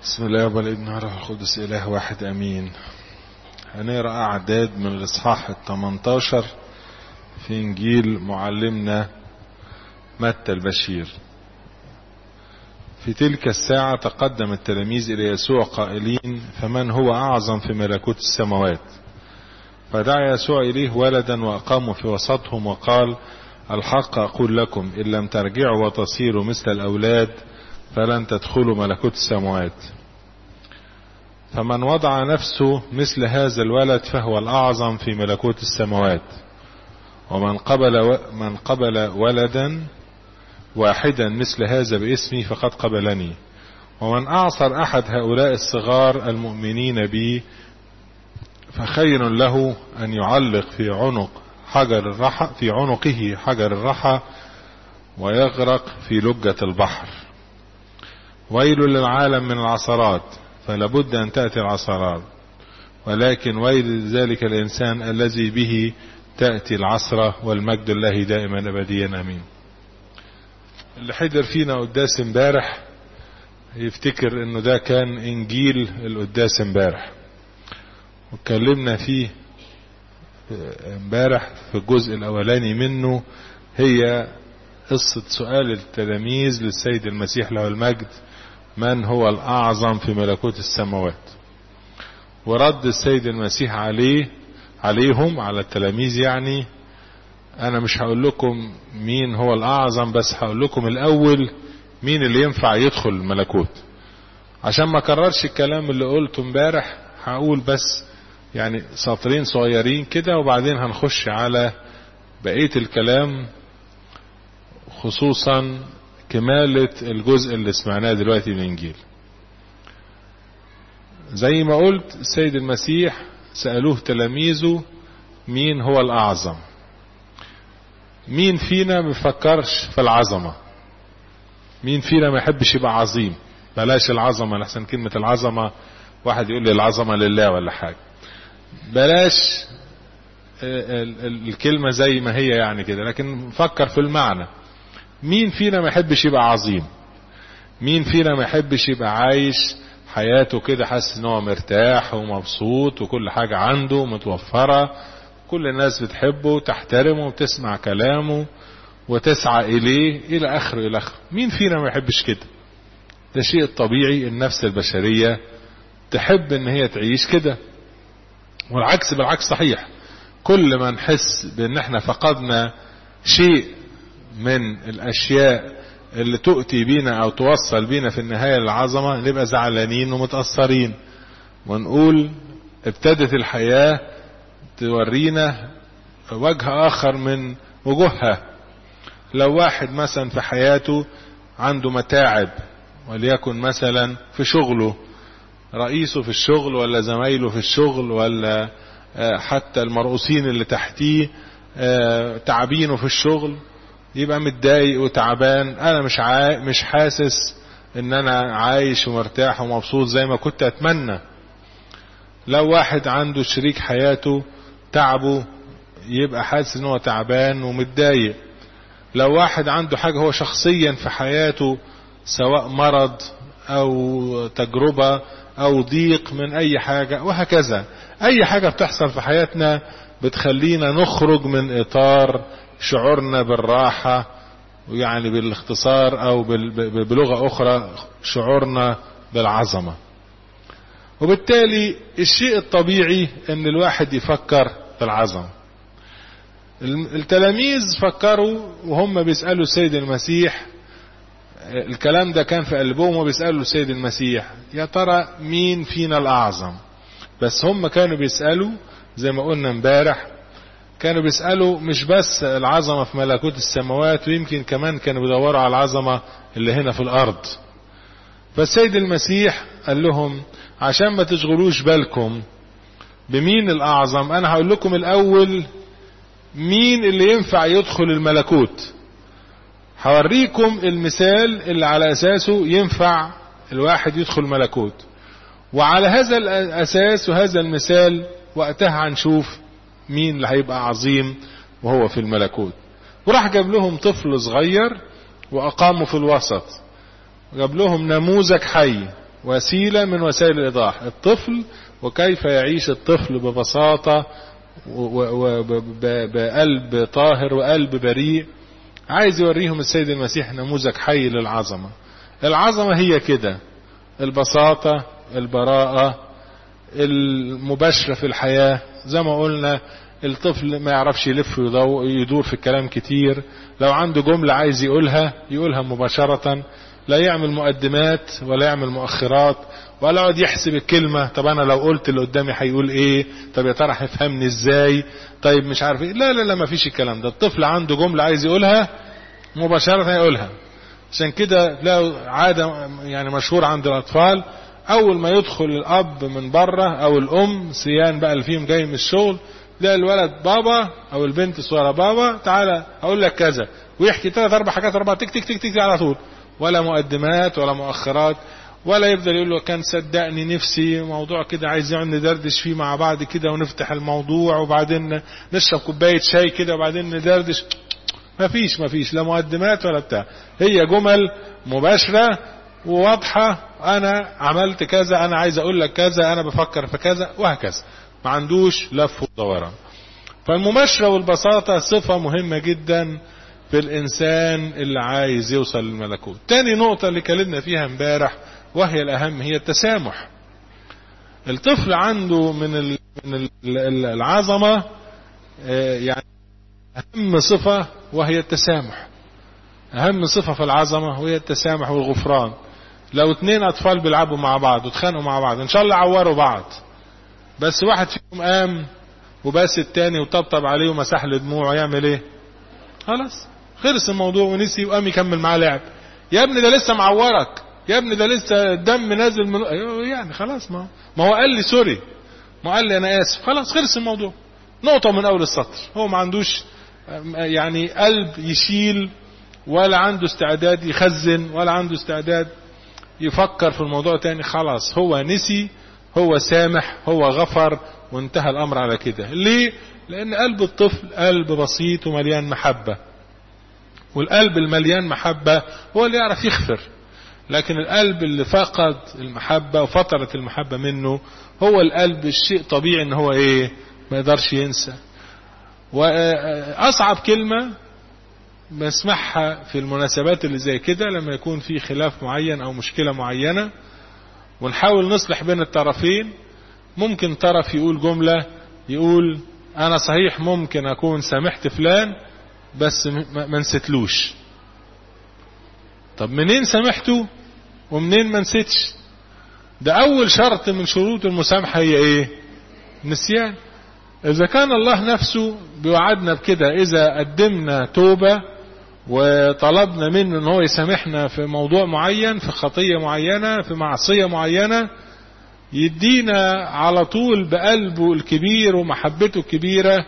بسم الله والابن والروح القدس إله واحد أمين هنقرأ أعداد من الإصحاح الثمنتاشر في إنجيل معلمنا متى البشير في تلك الساعة تقدم التلاميذ إلى يسوع قائلين فمن هو أعظم في ملكوت السماوات فدعا يسوع إليه ولدا وأقاموا في وسطهم وقال الحق أقول لكم إن لم ترجعوا وتصيروا مثل الأولاد فلن تدخلوا ملكوت السماوات فمن وضع نفسه مثل هذا الولد فهو الأعظم في ملكوت السماوات ومن قبل من قبل ولدا واحدا مثل هذا باسمي فقد قبلني ومن أعصر أحد هؤلاء الصغار المؤمنين بي فخير له أن يعلق في عنق حجر الرحى في عنقه حجر الرحى ويغرق في لجة البحر ويل للعالم من العصرات فلابد أن تأتي العصرات ولكن ويل ذلك الإنسان الذي به تأتي العصرة والمجد الله دائما أبديا أمين اللي حضر فينا قداس امبارح يفتكر انه ده كان انجيل القداس امبارح واتكلمنا فيه امبارح في الجزء الاولاني منه هي قصة سؤال التلاميذ للسيد المسيح له المجد من هو الأعظم في ملكوت السماوات ورد السيد المسيح عليه عليهم على التلاميذ يعني أنا مش هقول لكم مين هو الأعظم بس هقول لكم الأول مين اللي ينفع يدخل الملكوت عشان ما كررش الكلام اللي قلته امبارح هقول بس يعني سطرين صغيرين كده وبعدين هنخش على بقية الكلام خصوصا كمالة الجزء اللي سمعناه دلوقتي من الإنجيل زي ما قلت السيد المسيح سألوه تلاميذه مين هو الأعظم مين فينا ما بيفكرش في العظمة مين فينا ما يحبش يبقى عظيم بلاش العظمة لحسن كلمة العظمة واحد يقول لي العظمة لله ولا حاجة بلاش الكلمة زي ما هي يعني كده لكن فكر في المعنى مين فينا ما يحبش يبقى عظيم مين فينا ما يحبش يبقى عايش حياته كده حاسس ان هو مرتاح ومبسوط وكل حاجة عنده متوفرة كل الناس بتحبه وتحترمه وتسمع كلامه وتسعى اليه الى اخره الى اخره مين فينا ما يحبش كده ده شيء طبيعي النفس البشرية تحب ان هي تعيش كده والعكس بالعكس صحيح كل ما نحس بان احنا فقدنا شيء من الاشياء اللي تؤتي بينا او توصل بينا في النهاية للعظمة نبقى زعلانين ومتأثرين ونقول ابتدت الحياة تورينا وجه اخر من وجوهها لو واحد مثلا في حياته عنده متاعب وليكن مثلا في شغله رئيسه في الشغل ولا زمايله في الشغل ولا حتى المرؤوسين اللي تحتيه تعبينه في الشغل يبقى متضايق وتعبان انا مش عا... مش حاسس ان انا عايش ومرتاح ومبسوط زي ما كنت اتمنى لو واحد عنده شريك حياته تعبه يبقى حاسس ان هو تعبان ومتضايق لو واحد عنده حاجة هو شخصيا في حياته سواء مرض او تجربة او ضيق من اي حاجة وهكذا اي حاجة بتحصل في حياتنا بتخلينا نخرج من اطار شعورنا بالراحة يعني بالاختصار او بلغة اخرى شعورنا بالعظمة وبالتالي الشيء الطبيعي ان الواحد يفكر في العظمة التلاميذ فكروا وهم بيسألوا السيد المسيح الكلام ده كان في قلبهم وبيسألوا السيد المسيح يا ترى مين فينا الأعظم بس هم كانوا بيسألوا زي ما قلنا امبارح كانوا بيسألوا مش بس العظمة في ملكوت السماوات ويمكن كمان كانوا بيدوروا على العظمة اللي هنا في الأرض فالسيد المسيح قال لهم عشان ما تشغلوش بالكم بمين الأعظم أنا هقول لكم الأول مين اللي ينفع يدخل الملكوت هوريكم المثال اللي على أساسه ينفع الواحد يدخل ملكوت وعلى هذا الأساس وهذا المثال وقتها هنشوف مين اللي هيبقى عظيم وهو في الملكوت وراح جاب لهم طفل صغير وأقامه في الوسط جاب لهم نموذج حي وسيلة من وسائل الإيضاح الطفل وكيف يعيش الطفل ببساطة وبقلب طاهر وقلب بريء عايز يوريهم السيد المسيح نموذج حي للعظمة العظمة هي كده البساطة البراءة المباشرة في الحياة زي ما قلنا الطفل ما يعرفش يلف ويدور في الكلام كتير لو عنده جملة عايز يقولها يقولها مباشرة لا يعمل مقدمات ولا يعمل مؤخرات ولا يقعد يحسب الكلمة طب انا لو قلت اللي قدامي هيقول ايه طب يا ترى هيفهمني ازاي طيب مش عارف ايه لا لا لا ما فيش الكلام ده الطفل عنده جملة عايز يقولها مباشرة يقولها عشان كده تلاقوا عادة يعني مشهور عند الاطفال اول ما يدخل الاب من بره او الام سيان بقى اللي فيهم جاي من الشغل تلاقي الولد بابا او البنت الصغيره بابا تعالى اقول لك كذا ويحكي ثلاث اربع حاجات اربع تك تك تك تك على طول ولا مقدمات ولا مؤخرات ولا يفضل يقول له كان صدقني نفسي موضوع كده عايز يقعد ندردش فيه مع بعض كده ونفتح الموضوع وبعدين نشرب كوبايه شاي كده وبعدين ندردش ما فيش ما فيش لا مقدمات ولا بتاع هي جمل مباشره وواضحه انا عملت كذا انا عايز اقول لك كذا انا بفكر في كذا وهكذا ما عندوش لف ودوران فالمباشره والبساطه صفه مهمه جدا في الانسان اللي عايز يوصل للملكوت تاني نقطة اللي كلمنا فيها امبارح وهي الاهم هي التسامح الطفل عنده من من العظمة يعني اهم صفة وهي التسامح اهم صفة في العظمة وهي التسامح والغفران لو اتنين اطفال بيلعبوا مع بعض واتخانقوا مع بعض ان شاء الله عوروا بعض بس واحد فيهم قام وباس التاني وطبطب عليه ومسح له دموعه يعمل ايه خلاص خلص الموضوع ونسي وقام يكمل معاه لعب يا ابني ده لسه معورك يا ابني ده لسه الدم نازل من يعني خلاص ما ما هو قال لي سوري ما قال لي انا اسف خلاص خلص الموضوع نقطه من اول السطر هو ما عندوش يعني قلب يشيل ولا عنده استعداد يخزن ولا عنده استعداد يفكر في الموضوع تاني خلاص هو نسي هو سامح هو غفر وانتهى الامر على كده ليه لان قلب الطفل قلب بسيط ومليان محبه والقلب المليان محبة هو اللي يعرف يغفر لكن القلب اللي فقد المحبة وفترت المحبة منه هو القلب الشيء طبيعي ان هو ايه ما يقدرش ينسى واصعب كلمة بسمعها في المناسبات اللي زي كده لما يكون في خلاف معين او مشكلة معينة ونحاول نصلح بين الطرفين ممكن طرف يقول جملة يقول انا صحيح ممكن اكون سامحت فلان بس ما نسيتلوش طب منين سامحته ومنين ما نسيتش ده اول شرط من شروط المسامحة هي ايه نسيان اذا كان الله نفسه بيوعدنا بكده اذا قدمنا توبة وطلبنا منه ان هو يسامحنا في موضوع معين في خطية معينة في معصية معينة يدينا على طول بقلبه الكبير ومحبته الكبيره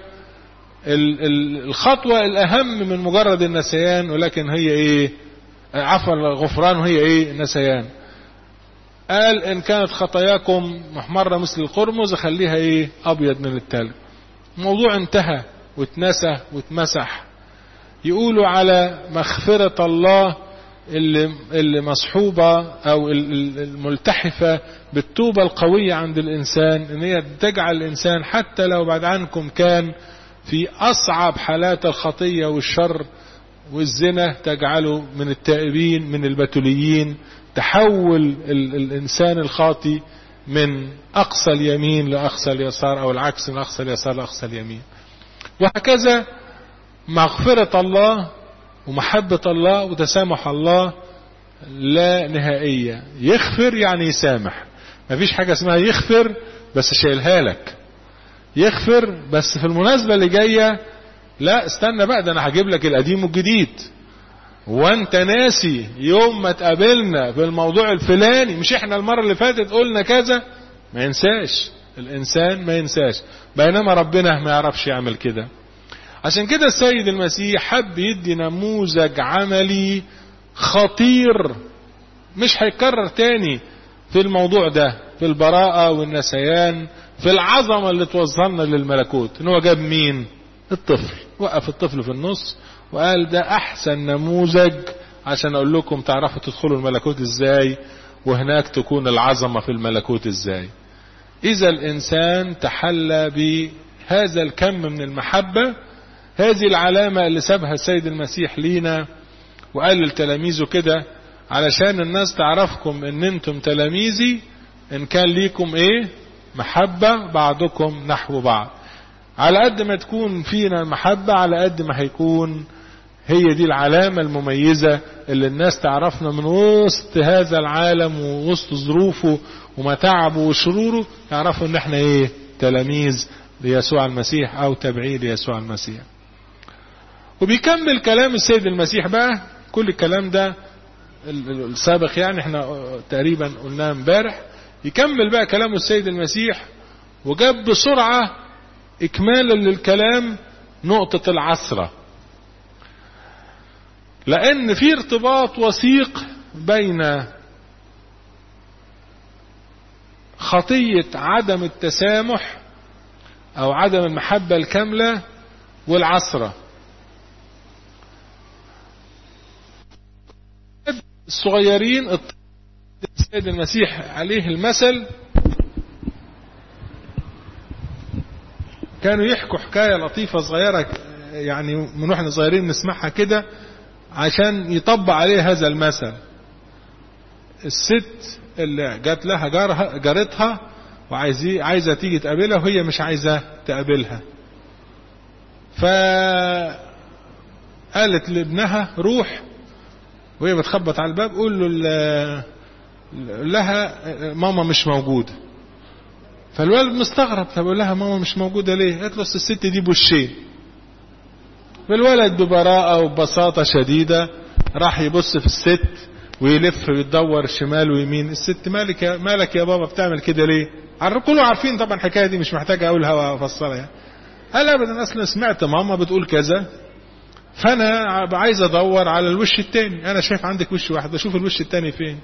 الخطوة الأهم من مجرد النسيان ولكن هي إيه عفوا الغفران وهي إيه النسيان قال إن كانت خطاياكم محمرة مثل القرمز خليها إيه أبيض من التلج الموضوع انتهى واتنسى واتمسح يقولوا على مغفرة الله اللي, اللي مصحوبة أو الملتحفة بالتوبة القوية عند الإنسان إن هي تجعل الإنسان حتى لو بعد عنكم كان في أصعب حالات الخطية والشر والزنا تجعله من التائبين من البتوليين تحول ال الإنسان الخاطي من أقصى اليمين لأقصى اليسار أو العكس من أقصى اليسار لأقصى اليمين وهكذا مغفرة الله ومحبة الله وتسامح الله لا نهائية يغفر يعني يسامح مفيش حاجة اسمها يغفر بس شايلها لك يغفر بس في المناسبة اللي جاية لا استنى بقى ده انا هجيب لك القديم والجديد وانت ناسي يوم ما تقابلنا في الموضوع الفلاني مش احنا المرة اللي فاتت قلنا كذا ما ينساش الانسان ما ينساش بينما ربنا ما يعرفش يعمل كده عشان كده السيد المسيح حب يدي نموذج عملي خطير مش هيتكرر تاني في الموضوع ده في البراءة والنسيان في العظمة اللي توصلنا للملكوت ان هو جاب مين الطفل وقف الطفل في النص وقال ده احسن نموذج عشان اقول لكم تعرفوا تدخلوا الملكوت ازاي وهناك تكون العظمة في الملكوت ازاي اذا الانسان تحلى بهذا الكم من المحبة هذه العلامة اللي سابها السيد المسيح لينا وقال لتلاميذه كده علشان الناس تعرفكم ان انتم تلاميذي ان كان ليكم ايه محبة بعضكم نحو بعض على قد ما تكون فينا المحبة على قد ما هيكون هي دي العلامة المميزة اللي الناس تعرفنا من وسط هذا العالم ووسط ظروفه ومتاعبه وشروره يعرفوا ان احنا ايه تلاميذ ليسوع المسيح او تابعين ليسوع المسيح وبيكمل كلام السيد المسيح بقى كل الكلام ده السابق يعني احنا تقريبا قلناه امبارح يكمل بقى كلام السيد المسيح وجاب بسرعة اكمالا للكلام نقطة العصرة لان في ارتباط وثيق بين خطية عدم التسامح او عدم المحبة الكاملة والعصرة الصغيرين السيد المسيح عليه المثل كانوا يحكوا حكاية لطيفة صغيرة يعني من واحنا صغيرين نسمعها كده عشان يطبق عليه هذا المثل الست اللي جات لها جارها جارتها وعايزة عايزة تيجي تقابلها وهي مش عايزة تقابلها فقالت لابنها روح وهي بتخبط على الباب قول له لها ماما مش موجودة فالولد مستغرب فبقول لها ماما مش موجودة ليه قالت له الست دي بوشين فالولد ببراءة وببساطة شديدة راح يبص في الست ويلف ويدور شمال ويمين الست مالك يا مالك يا بابا بتعمل كده ليه كلهم عارفين طبعا الحكايه دي مش محتاج اقولها وافصلها يعني. قال ابدا اصلا سمعت ماما بتقول كذا فانا عايز ادور على الوش التاني انا شايف عندك وش واحد اشوف الوش التاني فين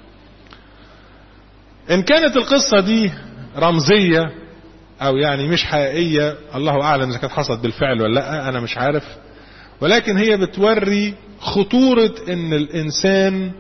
ان كانت القصة دي رمزية او يعني مش حقيقية الله اعلم اذا كانت حصلت بالفعل ولا لا انا مش عارف ولكن هي بتوري خطورة ان الانسان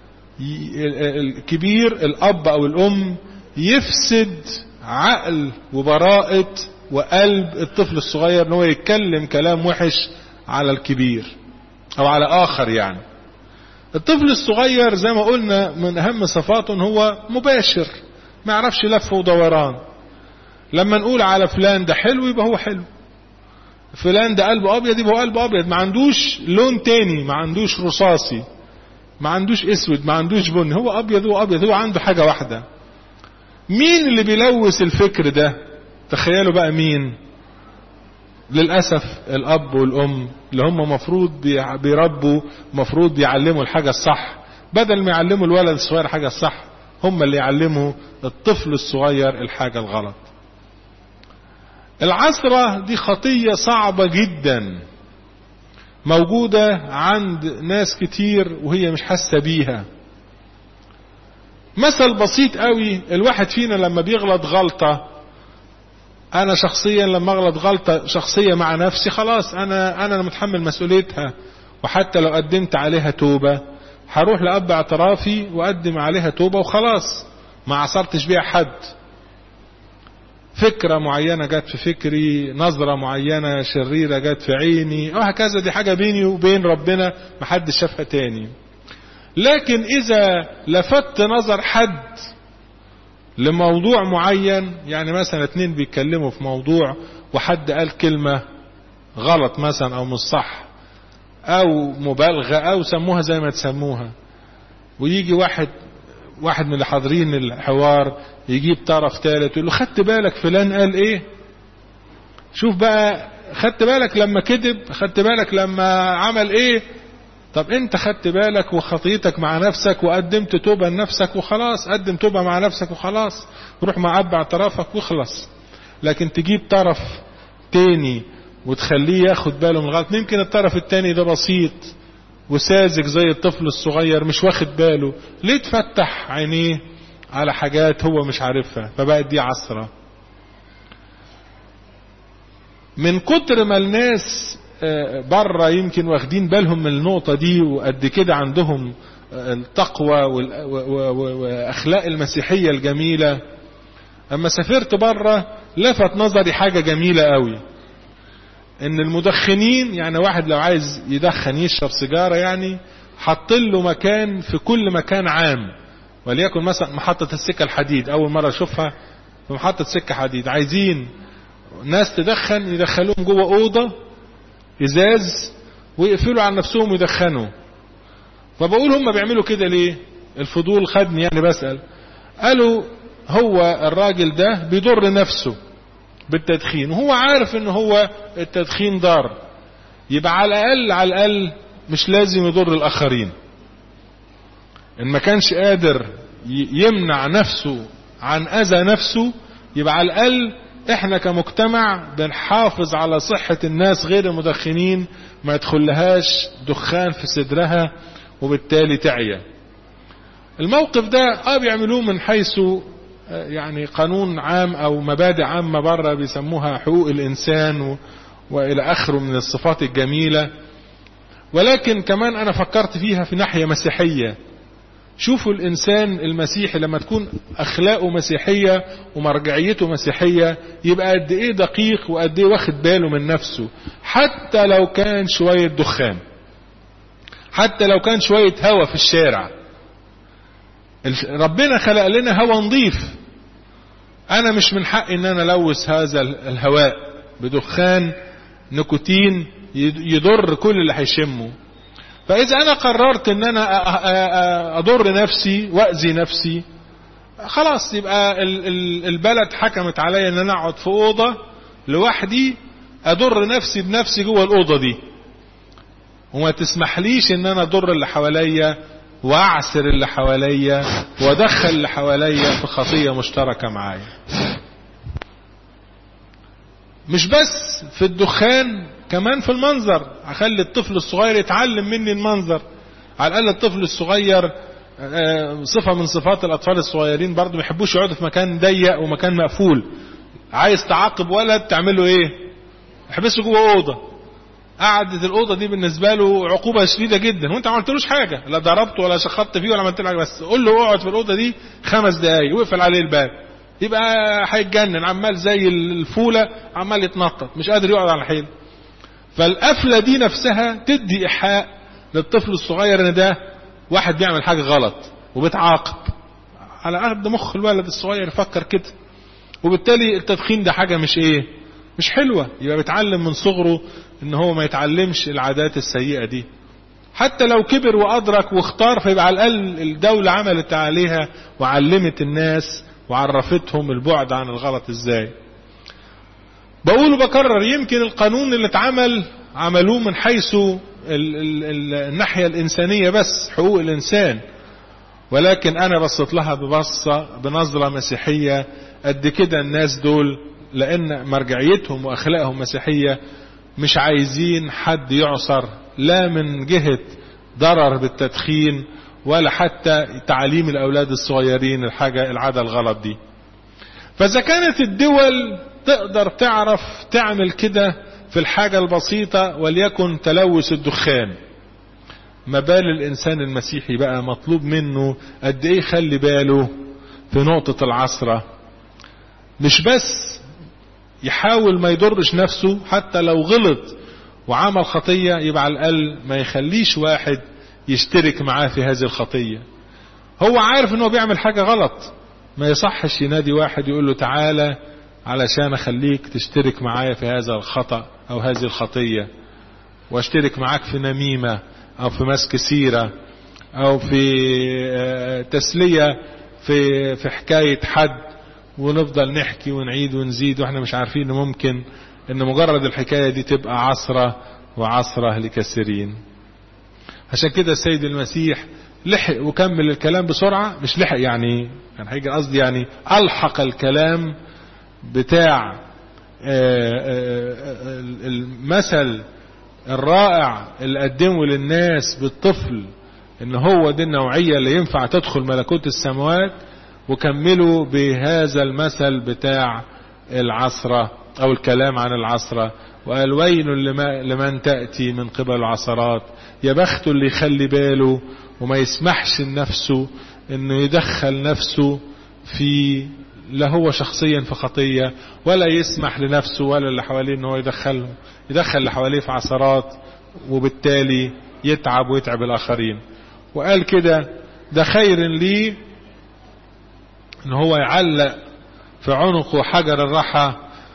الكبير الاب او الام يفسد عقل وبراءة وقلب الطفل الصغير ان هو يتكلم كلام وحش على الكبير او على اخر يعني الطفل الصغير زي ما قلنا من اهم صفاته ان هو مباشر ما يعرفش لف ودوران لما نقول على فلان ده حلو يبقى هو حلو فلان ده قلبه ابيض يبقى هو قلبه ابيض ما عندوش لون تاني ما عندوش رصاصي ما عندوش اسود ما عندوش بني هو ابيض هو ابيض هو عنده حاجه واحده مين اللي بيلوث الفكر ده تخيلوا بقى مين للأسف الأب والأم اللي هم مفروض بيربوا مفروض بيعلموا الحاجة الصح بدل ما يعلموا الولد الصغير حاجة الصح هم اللي يعلموا الطفل الصغير الحاجة الغلط العثرة دي خطية صعبة جدا موجودة عند ناس كتير وهي مش حاسة بيها مثل بسيط قوي الواحد فينا لما بيغلط غلطة انا شخصيا لما اغلط غلطة شخصية مع نفسي خلاص انا انا متحمل مسؤوليتها وحتى لو قدمت عليها توبة هروح لأب اعترافي وأقدم عليها توبة وخلاص ما عصرتش بيها حد فكرة معينة جت في فكري نظرة معينة شريرة جت في عيني وهكذا دي حاجة بيني وبين ربنا محدش شافها تاني لكن إذا لفت نظر حد لموضوع معين يعني مثلا اتنين بيتكلموا في موضوع وحد قال كلمة غلط مثلا او مش صح او مبالغة او سموها زي ما تسموها ويجي واحد واحد من اللي حاضرين الحوار يجيب طرف ثالث يقول له خدت بالك فلان قال ايه شوف بقى خدت بالك لما كذب خدت بالك لما عمل ايه طب انت خدت بالك وخطيتك مع نفسك وقدمت توبة لنفسك وخلاص قدم توبة مع نفسك وخلاص روح مع اب اعترافك واخلص لكن تجيب طرف تاني وتخليه ياخد باله من الغلط يمكن الطرف التاني ده بسيط وساذج زي الطفل الصغير مش واخد باله ليه تفتح عينيه على حاجات هو مش عارفها فبقت دي عصرة من كتر ما الناس بره يمكن واخدين بالهم من النقطة دي وقد كده عندهم التقوى واخلاق المسيحية الجميلة اما سافرت بره لفت نظري حاجة جميلة قوي ان المدخنين يعني واحد لو عايز يدخن يشرب سيجارة يعني حط له مكان في كل مكان عام وليكن مثلا محطة السكة الحديد اول مرة اشوفها في محطة سكة حديد عايزين ناس تدخن يدخلوهم جوه اوضة ازاز ويقفلوا على نفسهم ويدخنوا فبقول هم بيعملوا كده ليه الفضول خدني يعني بسأل قالوا هو الراجل ده بيضر نفسه بالتدخين وهو عارف ان هو التدخين ضار يبقى على الاقل على الاقل مش لازم يضر الاخرين ان ما كانش قادر يمنع نفسه عن اذى نفسه يبقى على الاقل احنا كمجتمع بنحافظ على صحة الناس غير المدخنين ما يدخلهاش دخان في صدرها وبالتالي تعيا الموقف ده اه بيعملوه من حيث يعني قانون عام او مبادئ عامة بره بيسموها حقوق الانسان والى اخره من الصفات الجميلة ولكن كمان انا فكرت فيها في ناحية مسيحية شوفوا الانسان المسيحي لما تكون اخلاقه مسيحية ومرجعيته مسيحية يبقى قد ايه دقيق وقد ايه واخد باله من نفسه حتى لو كان شوية دخان حتى لو كان شوية هوا في الشارع ربنا خلق لنا هوا نظيف انا مش من حقي ان انا الوث هذا الهواء بدخان نيكوتين يضر كل اللي هيشمه فاذا انا قررت ان انا اضر نفسي واذي نفسي خلاص يبقى البلد حكمت عليا ان انا اقعد في اوضه لوحدي اضر نفسي بنفسي جوه الاوضه دي وما تسمحليش ان انا اضر اللي حواليا واعسر اللي حواليا وادخل اللي حواليا في خطيه مشتركه معايا مش بس في الدخان كمان في المنظر اخلي الطفل الصغير يتعلم مني المنظر على الاقل الطفل الصغير صفة من صفات الاطفال الصغيرين برضو ما يحبوش يقعدوا في مكان ضيق ومكان مقفول عايز تعاقب ولد تعمله ايه احبسه جوه اوضه قعدت الاوضه دي بالنسبه له عقوبه شديده جدا وانت ما عملتلوش حاجه لا ضربته ولا شخطت فيه ولا عملت له حاجه بس قول له اقعد في الاوضه دي خمس دقايق واقفل عليه الباب يبقى هيتجنن عمال زي الفوله عمال يتنطط مش قادر يقعد على حيله فالقفله دي نفسها تدي ايحاء للطفل الصغير ان ده واحد بيعمل حاجه غلط وبتعاقب على قد مخ الولد الصغير يفكر كده وبالتالي التدخين ده حاجه مش ايه مش حلوه يبقى بيتعلم من صغره ان هو ما يتعلمش العادات السيئه دي حتى لو كبر وادرك واختار فيبقى على الاقل الدوله عملت عليها وعلمت الناس وعرفتهم البعد عن الغلط ازاي بقول وبكرر يمكن القانون اللي اتعمل عملوه من حيث ال ال ال الناحية الإنسانية بس حقوق الإنسان ولكن أنا بصيت لها ببصة بنظرة مسيحية قد كده الناس دول لأن مرجعيتهم وأخلاقهم مسيحية مش عايزين حد يعصر لا من جهة ضرر بالتدخين ولا حتى تعليم الأولاد الصغيرين الحاجة العادة الغلط دي فإذا كانت الدول تقدر تعرف تعمل كده في الحاجة البسيطة وليكن تلوث الدخان ما بال الإنسان المسيحي بقى مطلوب منه قد إيه خلي باله في نقطة العصرة مش بس يحاول ما يضرش نفسه حتى لو غلط وعمل خطية يبقى على الأقل ما يخليش واحد يشترك معاه في هذه الخطية هو عارف انه بيعمل حاجة غلط ما يصحش ينادي واحد يقول له تعالى علشان اخليك تشترك معايا في هذا الخطأ او هذه الخطية واشترك معاك في نميمة او في مسك سيرة او في تسلية في في حكاية حد ونفضل نحكي ونعيد ونزيد واحنا مش عارفين ان ممكن ان مجرد الحكاية دي تبقى عصرة وعصرة لكثيرين عشان كده السيد المسيح لحق وكمل الكلام بسرعة مش لحق يعني كان هيجي قصدي يعني ألحق الكلام بتاع المثل الرائع اللي قدمه للناس بالطفل ان هو دي النوعية اللي ينفع تدخل ملكوت السماوات وكملوا بهذا المثل بتاع العصرة او الكلام عن العصرة وقال ويل لمن تأتي من قبل العصرات يا بخته اللي يخلي باله وما يسمحش لنفسه انه يدخل نفسه في لا هو شخصيا في خطية ولا يسمح لنفسه ولا اللي حواليه ان هو يدخلهم يدخل اللي حواليه في عثرات وبالتالي يتعب ويتعب الاخرين وقال كده ده خير ليه ان هو يعلق في عنقه حجر الرحى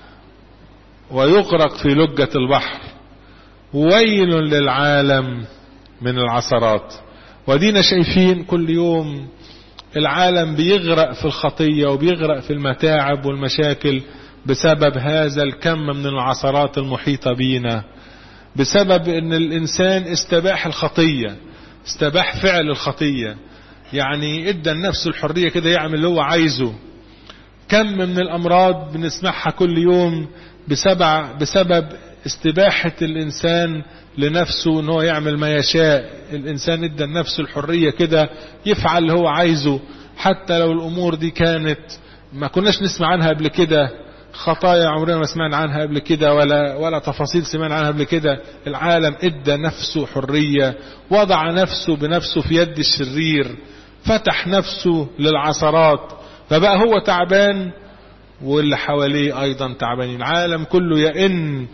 ويغرق في لجة البحر ويل للعالم من العثرات ودينا شايفين كل يوم العالم بيغرق في الخطية وبيغرق في المتاعب والمشاكل بسبب هذا الكم من العثرات المحيطة بينا بسبب ان الانسان استباح الخطية استباح فعل الخطية يعني ادى النفس الحرية كده يعمل اللي هو عايزه كم من الامراض بنسمعها كل يوم بسبب, بسبب استباحة الانسان لنفسه ان هو يعمل ما يشاء الانسان ادى النفس الحرية كده يفعل اللي هو عايزه حتى لو الامور دي كانت ما كناش نسمع عنها قبل كده خطايا عمرنا ما سمعنا عنها قبل كده ولا ولا تفاصيل سمعنا عنها قبل كده العالم ادى نفسه حرية وضع نفسه بنفسه في يد الشرير فتح نفسه للعثرات فبقى هو تعبان واللي حواليه ايضا تعبانين العالم كله يئن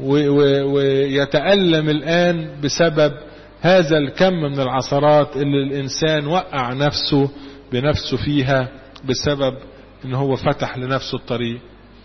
ويتألم الآن بسبب هذا الكم من العثرات اللي الإنسان وقع نفسه بنفسه فيها بسبب ان هو فتح لنفسه الطريق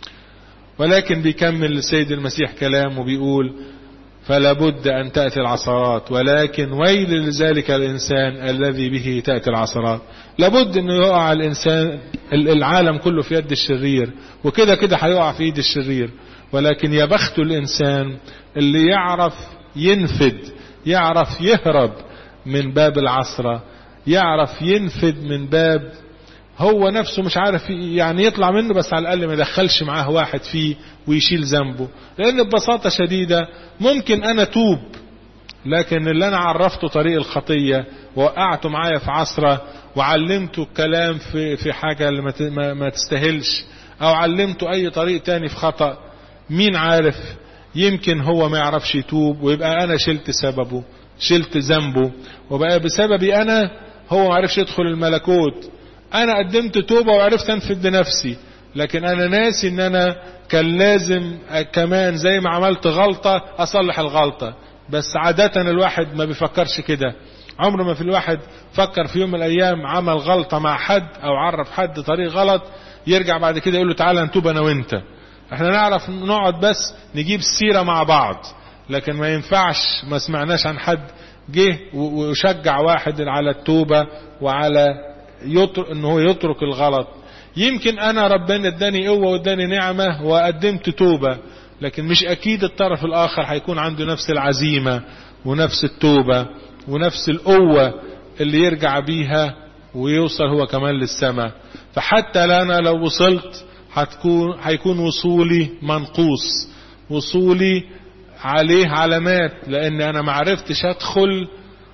ولكن بيكمل السيد المسيح كلام وبيقول فلا بد أن تأتي العثرات ولكن ويل لذلك الإنسان الذي به تأتي العثرات لابد أنه يقع الإنسان العالم كله في يد الشرير وكده كده هيقع في يد الشرير ولكن يا بخت الإنسان اللي يعرف ينفد يعرف يهرب من باب العصرة يعرف ينفد من باب هو نفسه مش عارف يعني يطلع منه بس على الأقل ما يدخلش معاه واحد فيه ويشيل ذنبه لأن ببساطة شديدة ممكن أنا توب لكن اللي أنا عرفته طريق الخطية ووقعته معايا في عصرة وعلمته الكلام في في حاجة اللي ما ما تستاهلش أو علمته أي طريق تاني في خطأ مين عارف يمكن هو ما يعرفش يتوب ويبقى أنا شلت سببه شلت ذنبه وبقى بسببي أنا هو ما عرفش يدخل الملكوت انا قدمت توبة وعرفت انفد بنفسي لكن انا ناسي ان انا كان لازم كمان زي ما عملت غلطة اصلح الغلطة بس عادة الواحد ما بيفكرش كده عمره ما في الواحد فكر في يوم من الايام عمل غلطة مع حد او عرف حد طريق غلط يرجع بعد كده يقول له تعالى نتوب انا وانت احنا نعرف نقعد بس نجيب سيرة مع بعض لكن ما ينفعش ما سمعناش عن حد جه وشجع واحد على التوبة وعلى يترك ان هو يترك الغلط يمكن انا ربنا اداني قوة واداني نعمة وقدمت توبة لكن مش اكيد الطرف الاخر هيكون عنده نفس العزيمة ونفس التوبة ونفس القوة اللي يرجع بيها ويوصل هو كمان للسماء فحتى انا لو وصلت هتكون هيكون وصولي منقوص وصولي عليه علامات لان انا معرفتش ادخل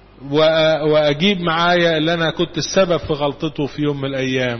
واجيب معايا اللي انا كنت السبب في غلطته في يوم من الايام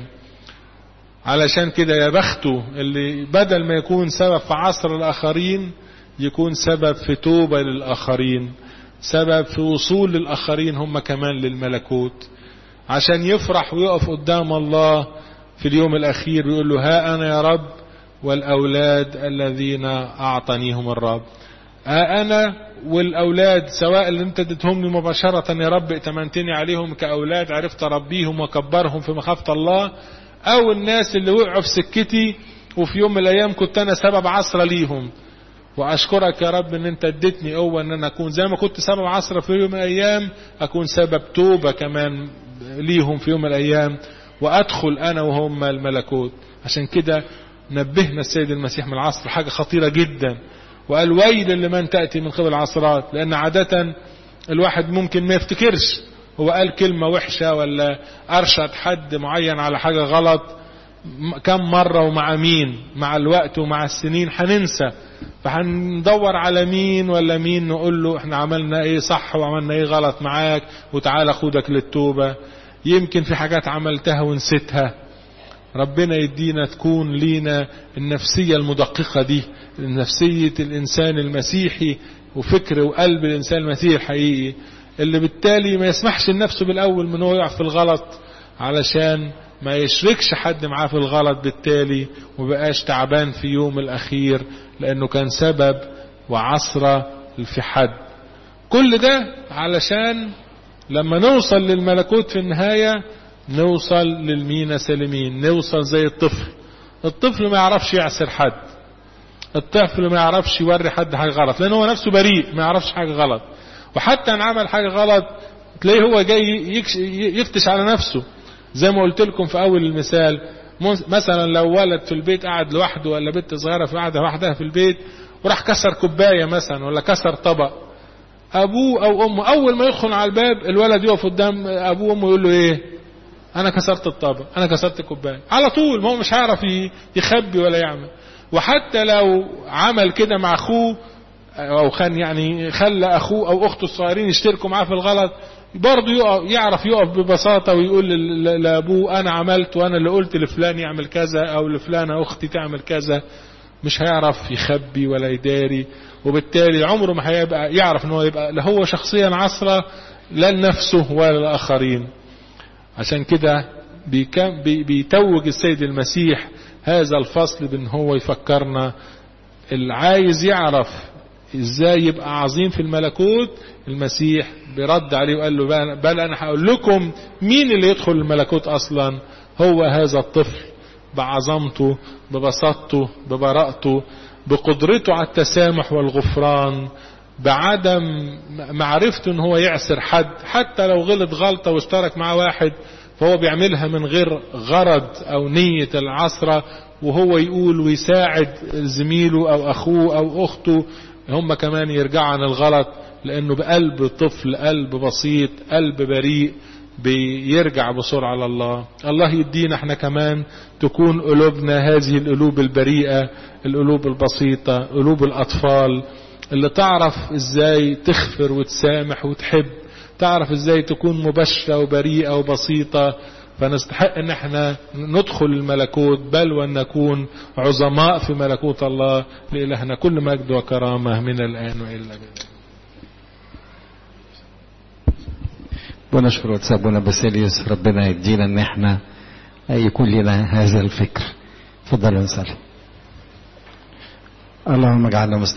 علشان كده يا بخته اللي بدل ما يكون سبب في عصر الاخرين يكون سبب في توبة للاخرين سبب في وصول للاخرين هم كمان للملكوت عشان يفرح ويقف قدام الله في اليوم الاخير ويقول له ها انا يا رب والاولاد الذين اعطانيهم الرب ها انا والأولاد سواء اللي انت اديتهم لي مباشرة يا رب ائتمنتني عليهم كأولاد عرفت أربيهم وأكبرهم في مخافة الله أو الناس اللي وقعوا في سكتي وفي يوم من الأيام كنت أنا سبب عصرة ليهم وأشكرك يا رب إن أنت اديتني قوة إن أنا أكون زي ما كنت سبب عصرة في يوم من الأيام أكون سبب توبة كمان ليهم في يوم من الأيام وأدخل أنا وهم الملكوت عشان كده نبهنا السيد المسيح من العصر حاجة خطيرة جدا وقال ويل لمن تأتي من قبل العصرات لأن عادة الواحد ممكن ما يفتكرش هو قال كلمة وحشة ولا أرشد حد معين على حاجة غلط كم مرة ومع مين مع الوقت ومع السنين هننسى فهندور على مين ولا مين نقول له احنا عملنا ايه صح وعملنا ايه غلط معاك وتعالى خدك للتوبة يمكن في حاجات عملتها ونسيتها ربنا يدينا تكون لينا النفسية المدققة دي نفسية الإنسان المسيحي وفكر وقلب الإنسان المسيحي الحقيقي اللي بالتالي ما يسمحش لنفسه بالاول من هو يقع في الغلط علشان ما يشركش حد معاه في الغلط بالتالي وبقاش تعبان في يوم الاخير لانه كان سبب وعصرة في حد كل ده علشان لما نوصل للملكوت في النهاية نوصل للمينا سالمين نوصل زي الطفل الطفل ما يعرفش يعسر حد الطفل ما يعرفش يوري حد حاجة غلط لان هو نفسه بريء ما يعرفش حاجة غلط وحتى ان عمل حاجة غلط تلاقيه هو جاي يفتش على نفسه زي ما قلت لكم في اول المثال مثلا لو ولد في البيت قاعد لوحده ولا بنت صغيرة في قاعدة لوحدها في البيت وراح كسر كوباية مثلا ولا كسر طبق ابوه او امه اول ما يدخل على الباب الولد يقف قدام ابوه وامه يقول له ايه انا كسرت الطبق انا كسرت الكوبايه على طول ما هو مش هيعرف يخبي ولا يعمل وحتى لو عمل كده مع اخوه او كان يعني خلى اخوه او اخته الصغيرين يشتركوا معاه في الغلط برضه يقف يعرف يقف ببساطه ويقول لابوه انا عملت وانا اللي قلت لفلان يعمل كذا او لفلانه اختي تعمل كذا مش هيعرف يخبي ولا يداري وبالتالي عمره ما هيبقى يعرف ان هو يبقى لا هو شخصيا عصرة لا لنفسه ولا للآخرين عشان كده بيتوج السيد المسيح هذا الفصل بان هو يفكرنا اللي عايز يعرف ازاي يبقى عظيم في الملكوت المسيح برد عليه وقال له بل انا هقول لكم مين اللي يدخل الملكوت اصلا هو هذا الطفل بعظمته ببساطته ببراءته بقدرته على التسامح والغفران بعدم معرفته ان هو يعسر حد حتى لو غلط غلطة واشترك مع واحد فهو بيعملها من غير غرض او نية العصرة وهو يقول ويساعد زميله او اخوه او اخته هم كمان يرجعوا عن الغلط لانه بقلب طفل قلب بسيط قلب بريء بيرجع بسرعة على الله الله يدينا احنا كمان تكون قلوبنا هذه القلوب البريئة القلوب البسيطة قلوب الأطفال اللي تعرف ازاي تغفر وتسامح وتحب تعرف ازاي تكون مبشرة وبريئة وبسيطة فنستحق ان احنا ندخل الملكوت بل وان نكون عظماء في ملكوت الله لإلهنا كل مجد وكرامة من الآن وإلى الأبد ونشكر وتسابنا باسيليوس ربنا يدينا ان احنا يكون لنا هذا الفكر تفضلوا نصلي اللهم اجعلنا